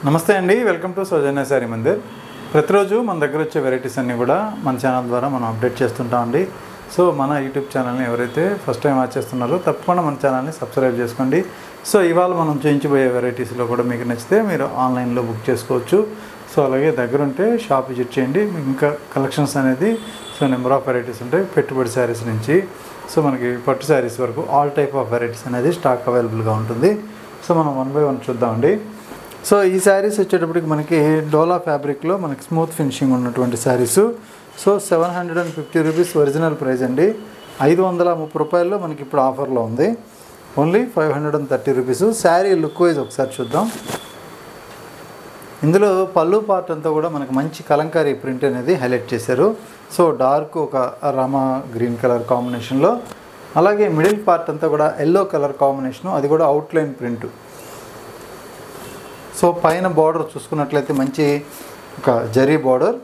నమస్తే అండి welcome to Soujanya Saree Mandir ప్రతిరోజు మన దగ్గర వచ్చే వెరైటీస్ అన్నీ కూడా మన ఛానల్ ద్వారా మనం అప్డేట్ చేస్తుంటామండి సో మన యూట్యూబ్ ఛానల్ని ఎవరైతే ఫస్ట్ టైం వాచ్ చేస్తున్నారో తప్పకుండా మన ఛానల్ని సబ్స్క్రైబ్ చేసుకోండి సో ఇవాళ మనం చేయించబోయే వెరైటీస్లో కూడా మీకు నచ్చితే మీరు ఆన్లైన్లో బుక్ చేసుకోవచ్చు సో అలాగే దగ్గర ఉంటే షాప్ విజిట్ చేయండి మీకు ఇంకా కలెక్షన్స్ అనేది సో నెంబర్ ఆఫ్ వెరైటీస్ ఉంటాయి పెట్టుబడి శారీస్ నుంచి సో మనకి పట్టు శారీస్ వరకు ఆల్ టైప్ ఆఫ్ వెరైటీస్ అనేది స్టాక్ అవైలబుల్గా ఉంటుంది సో మనం వన్ బై వన్ చూద్దామండి సో ఈ శారీస్ వచ్చేటప్పటికి మనకి డోలా ఫ్యాబ్రిక్లో మనకి స్మూత్ ఫినిషింగ్ ఉన్నటువంటి saris so seven hundred and fifty rupees original price అండి ఐదు వందల ముప్పై రూపాయల్లో మనకి ఇప్పుడు ఆఫర్లో ఉంది only five hundred and thirty rupees sari look wise ఒకసారి చూద్దాం ఇందులో పళ్ళు పార్ట్ అంతా కూడా మనకు మంచి కలంకారీ ప్రింట్ అనేది హైలైట్ చేశారు సో డార్క్ ఒక రామా గ్రీన్ కలర్ కాంబినేషన్లో అలాగే మిడిల్ పార్ట్ అంతా కూడా ఎల్లో కలర్ కాంబినేషను అది కూడా అవుట్లైన్ ప్రింట్ సో పైన బార్డర్ చూసుకున్నట్లయితే మంచి ఒక జరీ బార్డర్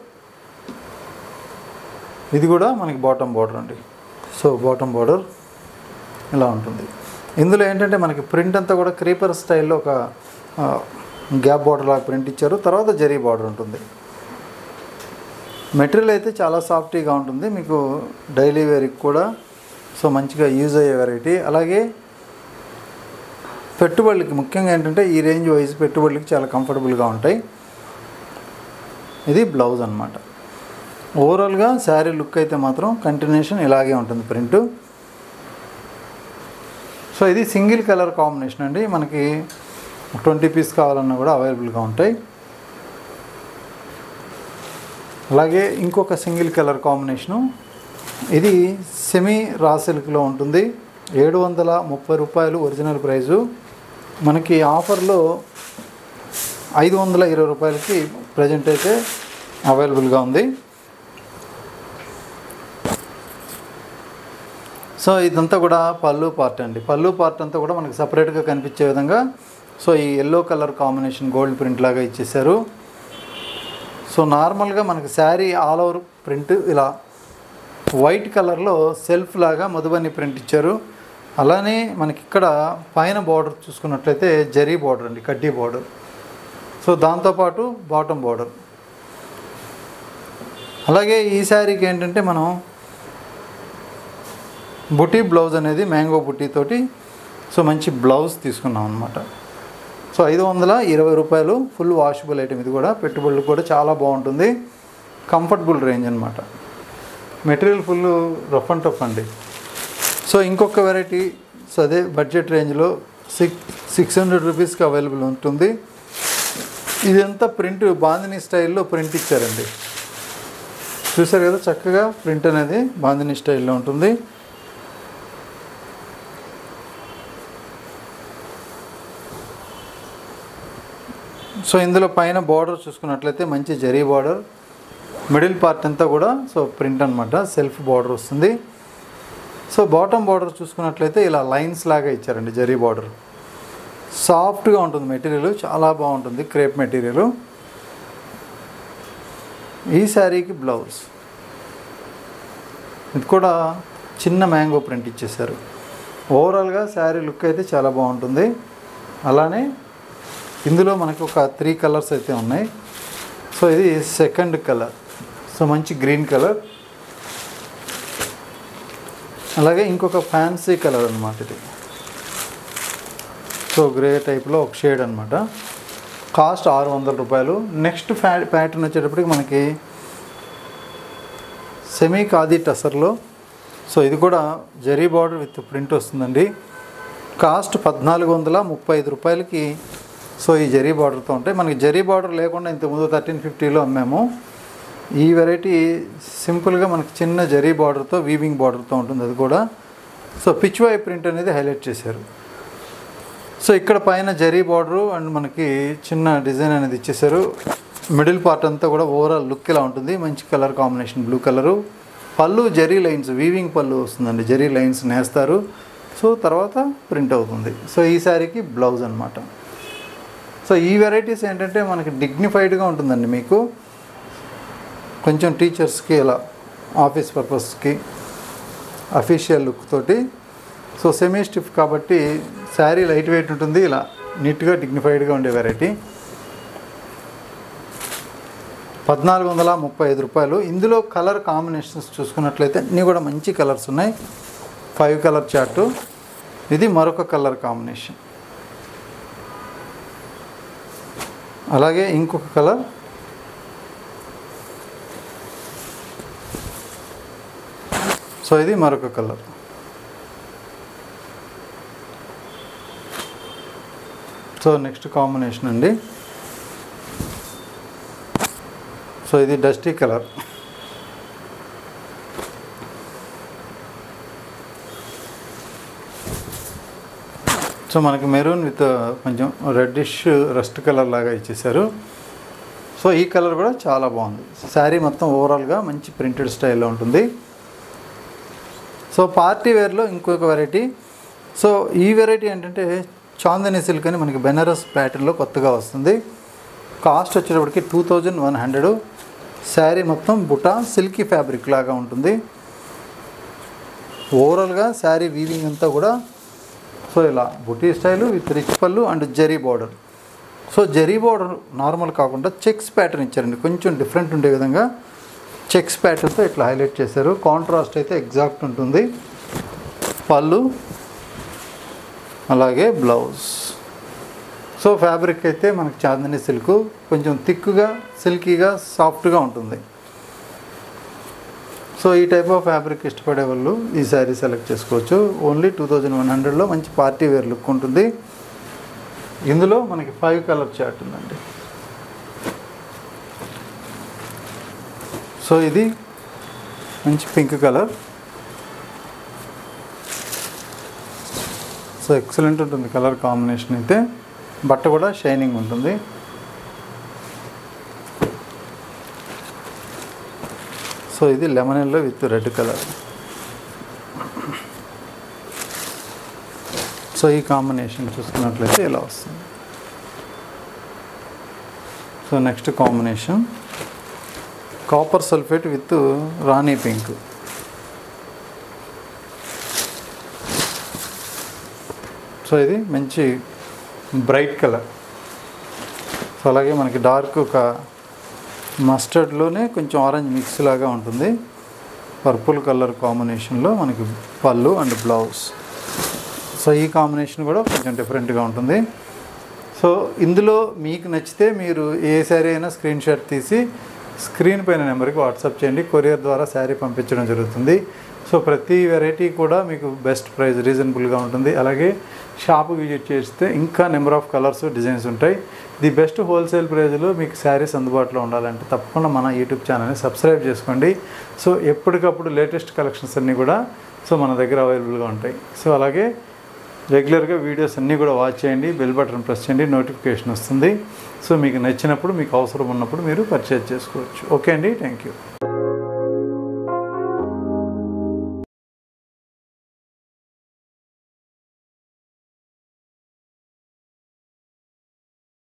ఇది కూడా మనకి బాటమ్ బార్డర్ అండి సో బాటమ్ బార్డర్ ఇలా ఉంటుంది ఇందులో ఏంటంటే మనకి ప్రింట్ అంతా కూడా క్రీపర్ స్టైల్లో ఒక ఆ, గ్యాప్ బార్డర్ లాగా ప్రింట్ ఇచ్చారు తర్వాత జరీ బార్డర్ ఉంటుంది మెటీరియల్ అయితే చాలా సాఫ్టీగా ఉంటుంది మీకు డైలీ వేర్కి కూడా సో మంచిగా యూజ్ అయ్యే వెరైటీ అలాగే పెట్టుబడులకి ముఖ్యంగా ఏంటంటే ఈ రేంజ్ వైజ్ పెట్టుబడులకి చాలా కంఫర్టబుల్గా ఉంటాయి ఇది బ్లౌజ్ అనమాట ఓవరాల్గా శారీ లుక్ అయితే మాత్రం కంటిన్యూషన్ ఇలాగే ఉంటుంది ప్రింట్ సో ఇది సింగిల్ కలర్ కాంబినేషన్ అండి మనకి ట్వంటీ పీస్ కావాలన్నా కూడా అవైలబుల్గా ఉంటాయి అలాగే ఇంకొక సింగిల్ కలర్ కాంబినేషను ఇది సెమీ రా సిల్క్లో ఉంటుంది ఏడు వందల ముప్పై రూపాయలు ఒరిజినల్ ప్రైజు మనకి ఆఫర్లో ఐదు వందల ఇరవై రూపాయలకి ప్రజెంట్ అయితే అవైలబుల్గా ఉంది సో ఇదంతా కూడా పళ్ళు పార్ట్ అండి పళ్ళు పార్ట్ అంతా కూడా మనకి సపరేట్గా కనిపించే విధంగా సో ఈ yellow colour combination gold print లాగా ఇచ్చేసారు సో నార్మల్గా మనకి శారీ ఆల్ ఓవర్ ప్రింట్ ఇలా వైట్ కలర్లో సెల్ఫ్ లాగా మధుబని ప్రింట్ ఇచ్చారు అలానే మనకి ఇక్కడ పైన బార్డర్ చూసుకున్నట్లయితే జరీ బార్డర్ అండి కడ్డీ బార్డర్ సో దాంతోపాటు బాటమ్ బార్డర్ అలాగే ఈ శారీకి ఏంటంటే మనం బుటీ బ్లౌజ్ అనేది మ్యాంగో బుటీ తోటి సో మంచి బ్లౌజ్ తీసుకున్నాం అనమాట సో ఐదు వందల ఇరవై రూపాయలు ఫుల్ వాషబుల్ ఐటమ్ ఇది కూడా పెట్టుబడులు కూడా చాలా బాగుంటుంది కంఫర్టబుల్ రేంజ్ అనమాట material full rough and tough అండి సో ఇంకొక వెరైటీ సో అదే బడ్జెట్ రేంజ్లో సిక్స్ సిక్స్ హండ్రెడ్ రూపీస్కి అవైలబుల్ ఉంటుంది ఇదంతా ప్రింట్ బాందిని స్టైల్లో ప్రింట్ ఇచ్చారండి చూసారు కదా చక్కగా ప్రింట్ అనేది బాందిని స్టైల్లో ఉంటుంది సో ఇందులో పైన బార్డర్ చూసుకున్నట్లయితే మంచి జరీ బార్డర్ మిడిల్ పార్ట్ అంతా కూడా సో ప్రింట్ అనమాట సెల్ఫ్ బార్డర్ వస్తుంది సో బాటమ్ బార్డర్ చూసుకున్నట్లయితే ఇలా లైన్స్ లాగా ఇచ్చారండి జరీ బార్డర్ సాఫ్ట్గా ఉంటుంది మెటీరియల్ చాలా బాగుంటుంది క్రేప్ మెటీరియల్ ఈ శారీకి బ్లౌజ్ ఇది కూడా చిన్న మ్యాంగో ప్రింట్ ఇచ్చేసారు ఓవరాల్గా శారీ లుక్ అయితే చాలా బాగుంటుంది అలానే ఇందులో మనకు ఒక త్రీ కలర్స్ అయితే ఉన్నాయి సో ఇది సెకండ్ కలర్ సో మంచి గ్రీన్ కలర్ అలాగే ఇంకొక ఫ్యాన్సీ కలర్ అనమాట ఇది సో గ్రే టైప్లో ఒక షేడ్ అనమాట కాస్ట్ ఆరు వందల రూపాయలు నెక్స్ట్ ఫ్యా ప్యాటర్న్ వచ్చేటప్పటికి మనకి సెమీ ఖాదీ టసర్లో సో ఇది కూడా జరీ బార్డర్ విత్ ప్రింట్ వస్తుందండి కాస్ట్ పద్నాలుగు వందల ముప్పై ఐదు రూపాయలకి సో ఈ జరీ బార్డర్తో ఉంటాయి మనకి జరీ బార్డర్ లేకుండా ఇంతకుముందు థర్టీన్ ఫిఫ్టీలో అమ్మాము ఈ వెరైటీ సింపుల్గా మనకి చిన్న జరీ బార్డర్తో వీవింగ్ బార్డర్తో ఉంటుంది అది కూడా సో పిచ్ వై ప్రింట్ అనేది హైలైట్ చేశారు సో ఇక్కడ పైన జరీ బార్డరు అండ్ మనకి చిన్న డిజైన్ అనేది ఇచ్చేసారు మిడిల్ పార్ట్ అంతా కూడా ఓవరాల్ లుక్ ఇలా ఉంటుంది మంచి కలర్ కాంబినేషన్ బ్లూ కలరు పళ్ళు జరీ లైన్స్ వీవింగ్ పళ్ళు వస్తుందండి జరీ లైన్స్ నేస్తారు సో తర్వాత ప్రింట్ అవుతుంది సో ఈ శారీకి బ్లౌజ్ అనమాట సో ఈ వెరైటీస్ ఏంటంటే మనకి డిగ్నిఫైడ్గా ఉంటుందండి మీకు కొంచెం టీచర్స్కి ఇలా ఆఫీస్ పర్పస్కి అఫీషియల్ లుక్ తోటి సో సెమీ స్టిఫ్ కాబట్టి శారీ లైట్ వెయిట్ ఉంటుంది ఇలా నీట్గా డిగ్నిఫైడ్గా ఉండే వెరైటీ పద్నాలుగు వందల ముప్పై ఐదు రూపాయలు ఇందులో కలర్ కాంబినేషన్స్ చూసుకున్నట్లయితే అన్నీ కూడా మంచి కలర్స్ ఉన్నాయి ఫైవ్ కలర్ చార్టు ఇది మరొక కలర్ కాంబినేషన్ అలాగే ఇంకొక కలర్ సో ఇది మరొక కలర్ సో నెక్స్ట్ కాంబినేషన్ అండి సో ఇది డస్టీ కలర్ సో మనకి మెరూన్ విత్ కొంచెం రెడ్డిష్ రస్ట్ కలర్ లాగా ఇచ్చేసారు సో ఈ కలర్ కూడా చాలా బాగుంది శారీ మొత్తం ఓవరాల్గా మంచి ప్రింటెడ్ స్టైల్లో ఉంటుంది సో పార్టీ వేర్లో ఇంకొక వెరైటీ సో ఈ వెరైటీ ఏంటంటే చాందనీ సిల్క్ అని మనకి బెనారస్ ప్యాటర్న్లో కొత్తగా వస్తుంది కాస్ట్ వచ్చేటప్పటికి two thousand one hundred sari మొత్తం బుటా సిల్కీ ఫ్యాబ్రిక్ లాగా ఉంటుంది ఓవరాల్గా శారీ వీవింగ్ అంతా కూడా సో ఇలా బుటీ style with rich pallu and zari border so zari border normal కాకుండా చెక్స్ ప్యాటర్న్ ఇచ్చారండి కొంచెం డిఫరెంట్ ఉండే విధంగా చెక్స్ ప్యాటర్న్తో ఇట్లా హైలైట్ చేశారు కాంట్రాస్ట్ అయితే ఎగ్జాక్ట్ ఉంటుంది పళ్ళు అలాగే బ్లౌజ్ సో ఫ్యాబ్రిక్ అయితే మనకి చాందని సిల్క్ కొంచెం థిక్గా సిల్కీగా సాఫ్ట్గా ఉంటుంది సో ఈ టైప్ ఆఫ్ ఫ్యాబ్రిక్ ఇష్టపడే వాళ్ళు ఈ శారీ సెలెక్ట్ చేసుకోవచ్చు ఓన్లీ టూ థౌజండ్ వన్ హండ్రెడ్లో మంచి పార్టీ వేర్ లుక్ ఉంటుంది ఇందులో మనకి ఫైవ్ కలర్ చార్ట్ ఉందండి సో ఇది మంచి పింక్ కలర్ సో ఎక్సలెంట్ ఉంటుంది కలర్ కాంబినేషన్ అయితే బట్ట కూడా షైనింగ్ ఉంటుంది సో ఇది lemon yellow with red colour so ఈ కాంబినేషన్ చూసుకున్నట్లయితే ఇలా వస్తుంది so next combination copper sulphate with రాణి పింక్ సో ఇది మంచి బ్రైట్ కలర్ సో అలాగే మనకి డార్క్ ఒక మస్టర్డ్లోనే కొంచెం ఆరెంజ్ మిక్స్ లాగా ఉంటుంది పర్పుల్ కలర్ కాంబినేషన్లో మనకి పళ్ళు అండ్ బ్లౌజ్ సో ఈ కాంబినేషన్ కూడా కొంచెం డిఫరెంట్గా ఉంటుంది సో ఇందులో మీకు నచ్చితే మీరు ఏ శారీ అయినా స్క్రీన్ షాట్ తీసి స్క్రీన్ పైన నెంబర్కి వాట్సాప్ చేయండి కొరియర్ ద్వారా శారీ పంపించడం జరుగుతుంది సో ప్రతి వెరైటీ కూడా మీకు బెస్ట్ ప్రైస్ రీజనబుల్గా ఉంటుంది అలాగే షాప్ విజిట్ చేస్తే ఇంకా నెంబర్ ఆఫ్ కలర్స్ డిజైన్స్ ఉంటాయి ది బెస్ట్ హోల్సేల్ ప్రైజ్లో మీకు శారీస్ అందుబాటులో ఉండాలంటే తప్పకుండా మన యూట్యూబ్ ఛానల్ని సబ్స్క్రైబ్ చేసుకోండి సో ఎప్పటికప్పుడు లేటెస్ట్ కలెక్షన్స్ అన్నీ కూడా సో మన దగ్గర అవైలబుల్గా ఉంటాయి సో అలాగే రెగ్యులర్గా వీడియోస్ అన్నీ కూడా వాచ్ చేయండి బెల్ బటన్ ప్రెస్ చేయండి నోటిఫికేషన్ వస్తుంది సో మీకు నచ్చినప్పుడు మీకు అవసరం ఉన్నప్పుడు మీరు పర్చేజ్ చేసుకోవచ్చు ఓకే అండి థ్యాంక్ యూ